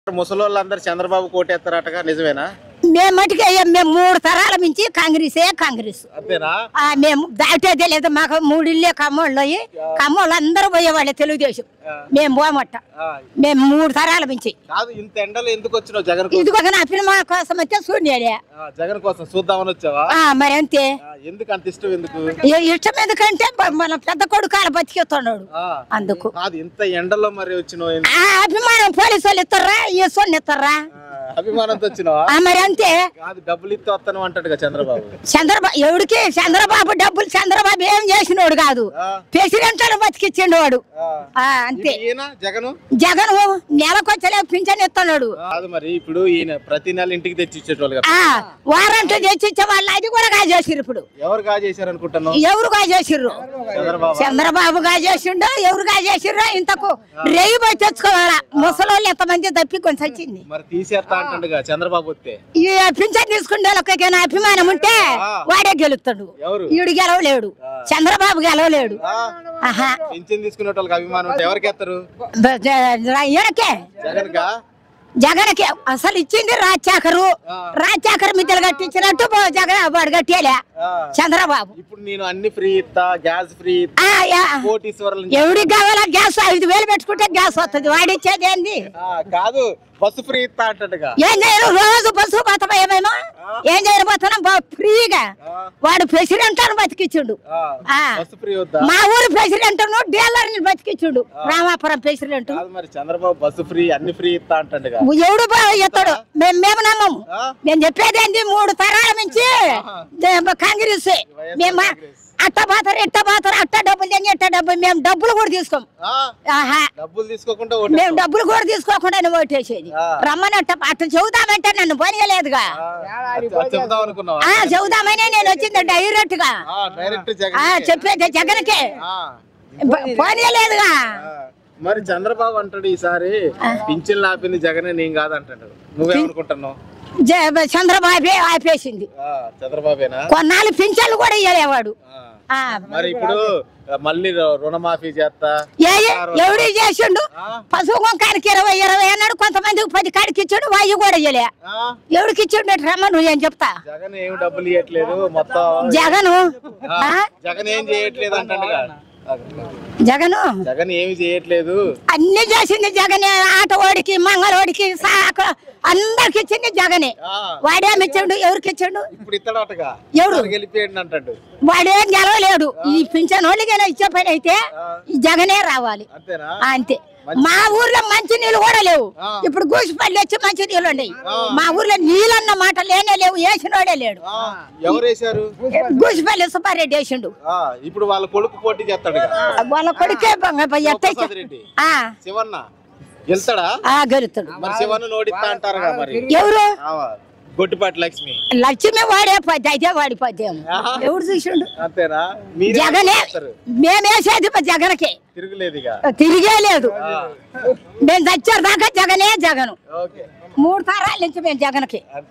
ముసలోళ్ళందరూ చంద్రబాబు కోటేస్తారటగా నిజమేనా మేము మటుకు అయ్యాం మేము మూడు తరాల నుంచి కాంగ్రెసే కాంగ్రెస్ అంతేనా ఆ, మేము దాటేదే లేదు మాకు మూడు ఇల్లే ఖమ్మోళ్ళు అయ్యి ఖమ్మోళ్ళు అందరూ పోయేవాళ్ళే తెలుగుదేశం మేము పోమట్ట ఆ, మేము మూడు తరాల నుంచి కాదు ఇంత ఎండలు ఎందుకు వచ్చినావు జగన్ కోసం ఇదిగో నా పిల్లమ కోసం అయితే చూడలేడే ఆ, జగన్ కోసం చూద్దామని వచ్చావా ఆ, మరి అంతే ఆ, ఎందుకు అంత ఇష్టం ఎందుకు ఏ ఇష్టం ఎందుకంటే బ- మన పెద్ద కొడుకాల బతికేస్తున్నాడు ఆ, అందుకు కాదు ఇంత ఎండలో మరి వచ్చినావు ఎందుకు? ఆ అభిమానం పోలీసు వాళ్ళు ఇస్తారా ఈ సొన్ని ఇస్తారా ఆ, అభిమానంతో వచ్చినావా ఆ, మరి అంతే కాదు డబ్బులు ఇస్తే వస్తాను అంటాడుగా చంద్రబాబు చంద్రబాబు ఎవడికి చంద్రబాబు డబ్బులు చంద్రబాబు ఏం చేసినోడు కాదు ఆ, ప్రెసిడెంట్ ఇచ్చిండు వాడు ఆ. ఆ, అంతే ఈయన జగను జగన్ నెలకొచ్చలే పింఛన్ ఇస్తున్నాడు కాదు మరి ఇప్పుడు ఈయన ప్రతి నెల ఇంటికి తెచ్చి ఇచ్చేటోళ్ళు కదా ఆ వారంటీ తెచ్చి ఇచ్చే వాళ్ళు అది కూడా కాజేసిర్రు ఇప్పుడు ఎవరు కాజేశారు అనుకుంటున్నావు ఎవరు కాజేసిర్రు చంద్రబాబు చంద్రబాబు కాజేసిండు ఎవరు కాజేసిర్రు ఇంతకు రేయి పోయి తెచ్చుకోవాలా ముసలోళ్ళు ఎంతమంది తప్పి కొంచెం వచ్చింది మరి తీసేస్తా అంటుండగా చంద్రబాబు వస్తే ఈ పింఛన్ తీసుకుంటే వాళ్ళకి అభిమానం ఉంటే వాడే గెలుస్తాడు ఎవరు ఈడు గెలవలేడు చంద్రబాబు గెలవలేడు ఆ, ఆహా పింఛన్ తీసుకునే వాళ్ళకి అభిమానం ఉంటే ఎవరికి ఎత్తారు బ- జ- జ- ఈయనకే జగన్ కా జగన్కి అసలు ఇచ్చింది రాజాకరు ఆ. రాజాకర్ మిద్దెలు కట్టించినట్టు బో- జగన్ వాడు కట్టేలే ఆ, చంద్రబాబు ఇప్పుడు నేను అన్ని ఫ్రీ ఇస్తా గ్యాస్ ఫ్రీ ఇస్తా ఆ, యా. కోటీశ్వరులు ఎవడికి కావాలా గ్యాస్ ఐదు వేలు పెట్టుకుంటే గ్యాస్ వస్తుంది వాడిచ్చేది ఏంది కాదు బస్సు ఫ్రీ ఇస్తా అంటగా ఏం చేయరు రోజు బస్సు పోతామా ఏమేమో ఏం చేయరు పోతున్నాం బా- ఫ్రీగా వాడు ప్రెసిడెంట్ అని బతికిచ్చుండు ఆ. బస్సు ఫ్రీ వద్దా మా ఊరు ప్రెసిడెంట్ డీలర్ ని బతికిచ్చుండు రామాపురం ప్రెసిడెంట్ కాదు మరి చంద్రబాబు బస్సు ఫ్రీ అన్ని ఫ్రీ ఇస్తా అంటగా ఎవడు బా- ఎత్తాడు మేము మేము నమ్మము ఆ? నేను చెప్పేది ఏంది మూడు తరాల నుంచి దే- కాంగ్రెస్ మేము అట్ట బాతారు ఇట్ట బాతారు అట్ట డబ్బులు తెంగి ఇట్ట డబ్బులు మేము డబ్బులు కూడా తీసుకోం ఆహా డబ్బులు తీసుకోకుండా మేము ఓటేస్తావు. డబ్బులు కూడా తీసుకోకుండా ఓటేసేది ఆ. రమ్మని అట్ట అట్ట చెబుదామంటే నన్ను పనియలేదుగా ఆ, అది చెప్దాం అనుకున్నావా ఆ చెబుదామనే నేను వచ్చింది డైరెక్ట్ గా ఆ, డైరెక్ట్ జగన్ ఆ చెప్పేది జగన్కే ఆ, పనియలేదుగా ఆ. మరి చంద్రబాబు అంటాడు ఈసారి పింఛన్లు ఆపింది జగనే నేను కాదంటాడు నువ్వేమనుకుంటున్నావు జ- చంద్రబాబే ఆపేసింది ఆ, చంద్రబాబేనా కొన్నాళ్ళు పింఛన్లు కూడా ఇయ్యలేవాడు ఆ. ఆ, మరి ఇప్పుడు మళ్ళీ రు- రుణమాఫీ చేస్తా ఏ ఏ- ఎవడు చేసిండు ఆ, పశువు కొంకానికి ఇరవై ఇరవై అన్నాడు కొంతమందికి పది కాడికి ఇచ్చాడు వాయి కూడా ఇయ్యలే ఆ, ఎవడికి ఇచ్చిండు రమ్మ నువ్వేం చెప్తా జగన్ ఏమి డబ్బులు ఇవ్వట్లేదు మొత్తం జగను ఆ, ఆ? జగన్ ఏం చేయట్లేదు అంటాడుగా జగను జగన్ ఏమి చేయట్లేదు అన్ని చేసింది జగనే ఆట ఓడికి మంగళోడికి సాక అందరికి ఇచ్చింది జగనే ఆ, వాడేమి ఇచ్చాడు ఎవరికి ఇచ్చాడు ఇప్పుడు ఇస్తాడటగా ఎవరు? గెలిపేయండి అంటాడు వాడేం గెలవలేడు ఈ పింఛన్ వాళ్ళకి ఇచ్చే పని అయితే ఈ జగనే రావాలి అంతేనా ఆ, అంతే మా ఊర్లో మంచి నీళ్ళు కూడా లేవు ఆ. ఇప్పుడు గూసిపల్లి వచ్చి మంచి నీళ్ళు ఉన్నాయి మా ఊర్లో నీళ్ళన్న మాట లేనే లేవు వేసినోడే లేడు ఆ, ఎవరు వేశారు గూసిపల్లి సుబ్బారెడ్డి వేసిండు ఆ, ఇప్పుడు వాళ్ళ కొడుకు పోటీ చేస్తాడుగా వాళ్ళ కొడుకే ఎట్ట ప్రసాద్ రెడ్డి శివన్న గెలుస్తాడా గెలుతాడు మరి శివన్న నోడిస్తా అంటారుగా మరి ఎవరు ఆ, గొట్టిపాటి లక్ష్మి లక్ష్మి వాడే పద్ది అయితే వాడి పద్యం ఆహా. ఎవడు చూసిండు అంతేనా మీరే జగనే చేస్తారు. మేమేసేది మా జగన్కే తిరుగులేదు ఇక తిరిగే లేదు ఆ, మేము చచ్చారు దాకా జగనే జగను ఓకే మూడు తరాల నుంచి మేము జగన్కి